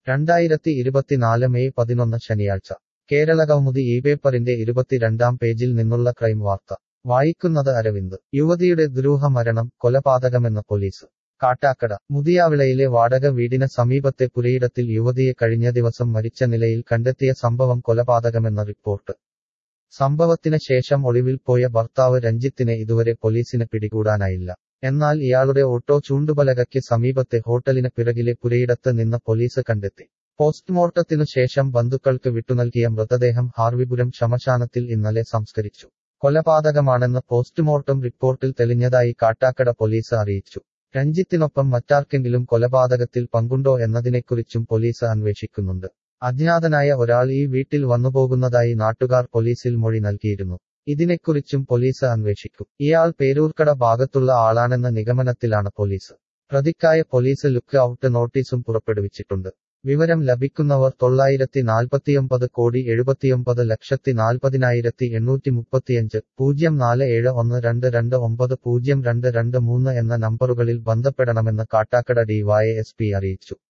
രണ്ടായിരത്തി ഇരുപത്തിനാല് മെയ് പതിനൊന്ന് ശനിയാഴ്ച കേരള കൗമുദി ഈ പേപ്പറിന്റെ ഇരുപത്തിരണ്ടാം പേജിൽ നിന്നുള്ള ക്രൈം വാർത്ത വായിക്കുന്നത് അരവിന്ദ് യുവതിയുടെ ദുരൂഹ മരണം കൊലപാതകമെന്ന് പോലീസ് കാട്ടാക്കട മുതിയാവിളയിലെ വാടക വീടിന് സമീപത്തെ പുരയിടത്തിൽ യുവതിയെ കഴിഞ്ഞ ദിവസം മരിച്ച നിലയിൽ കണ്ടെത്തിയ സംഭവം കൊലപാതകമെന്ന റിപ്പോർട്ട് സംഭവത്തിന് ശേഷം ഒളിവിൽ പോയ ഭർത്താവ് രഞ്ജിത്തിനെ ഇതുവരെ പോലീസിന് പിടികൂടാനായില്ല എന്നാൽ ഇയാളുടെ ഓട്ടോ ചൂണ്ടുപലകയ്ക്ക് സമീപത്തെ ഹോട്ടലിന് പിറകിലെ പുരയിടത്ത് നിന്ന് പോലീസ് കണ്ടെത്തി പോസ്റ്റ്മോർട്ടത്തിനു ശേഷം ബന്ധുക്കൾക്ക് വിട്ടുനൽകിയ മൃതദേഹം ഹാർവിപുരം ശ്മശാനത്തിൽ ഇന്നലെ സംസ്കരിച്ചു കൊലപാതകമാണെന്ന് പോസ്റ്റ്മോർട്ടം റിപ്പോർട്ടിൽ തെളിഞ്ഞതായി കാട്ടാക്കട പോലീസ് അറിയിച്ചു രഞ്ജിത്തിനൊപ്പം മറ്റാർക്കെങ്കിലും കൊലപാതകത്തിൽ പങ്കുണ്ടോ എന്നതിനെക്കുറിച്ചും പോലീസ് അന്വേഷിക്കുന്നുണ്ട് അജ്ഞാതനായ ഒരാൾ ഈ വീട്ടിൽ വന്നുപോകുന്നതായി നാട്ടുകാർ പോലീസിൽ മൊഴി നൽകിയിരുന്നു ഇതിനെക്കുറിച്ചും പോലീസ് അന്വേഷിക്കും ഇയാൾ പേരൂർക്കട ഭാഗത്തുള്ള ആളാണെന്ന നിഗമനത്തിലാണ് പോലീസ് പ്രതിക്കായ പോലീസ് ലുക്ക് ഔട്ട് നോട്ടീസും പുറപ്പെടുവിച്ചിട്ടുണ്ട് വിവരം ലഭിക്കുന്നവർ തൊള്ളായിരത്തി നാൽപ്പത്തിയൊമ്പത് കോടി എഴുപത്തിയൊമ്പത് ലക്ഷത്തി നാൽപ്പതിനായിരത്തി എണ്ണൂറ്റി മുപ്പത്തിയഞ്ച് പൂജ്യം നാല് ഏഴ് ഒന്ന് രണ്ട് രണ്ട് ഒമ്പത് പൂജ്യം രണ്ട് രണ്ട് മൂന്ന് എന്ന നമ്പറുകളിൽ ബന്ധപ്പെടണമെന്ന് കാട്ടാക്കട ഡിവൈഎസ്പി അറിയിച്ചു